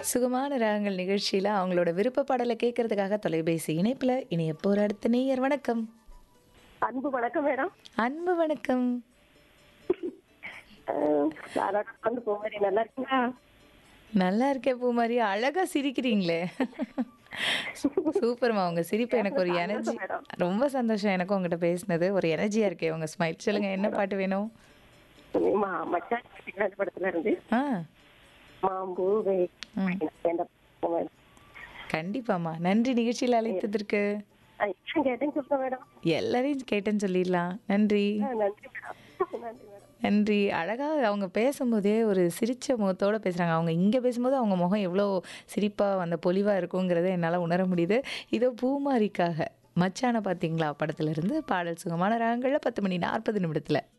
சுகமான ராகங்கள் நிகழ்ச்சியில் அவங்களோட விருப்ப பாடலை கேட்கறதுக்காக தொலைபேசி இணைப்பில் இணைய போகிற அடுத்த நேயர் வணக்கம் அன்பு வணக்கம் மேடம் அன்பு வணக்கம் வந்து போவாரி நல்லா இருக்கீங்களா நல்லா இருக்கேன் பூமாரி அழகா சிரிக்கிறீங்களே சூப்பர்மா உங்க சிரிப்பு எனக்கு ஒரு எனர்ஜி மேடம். ரொம்ப சந்தோஷம் எனக்கு உங்ககிட்ட பேசினது ஒரு எனர்ஜியா இருக்கே உங்க ஸ்மைல் சொல்லுங்க என்ன பாட்டு வேணும் மா மச்சான் சிக்கிறாஜ் படத்துல இருந்து ஆ மாம்பூவே ம். எந்த பக்கம் மேடம் கண்டிப்பாம்மா நன்றி நிகழ்ச்சியில் அழைத்ததற்கு ஆ, ஏன் கேட்டேன்னு சொல்லுங்க மேடம் எல்லாரையும் கேட்டேன்னு சொல்லிடலாம் நன்றி ஆ, நன்றி மேடம் நன்றி மேடம் நன்றி அழகா அவங்க பேசும்போதே ஒரு சிரிச்ச முகத்தோட பேசுறாங்க அவங்க இங்க பேசும்போது அவங்க முகம் எவ்வளோ சிரிப்பா அந்த பொலிவா இருக்குங்கிறத என்னால உணர முடியுது இதோ பூமாரிக்காக மச்சான பாத்தீங்களா படத்துல இருந்து பாடல் சுகமான ராகங்கள்ல பத்து மணி நாற்பது நிமிடத்துல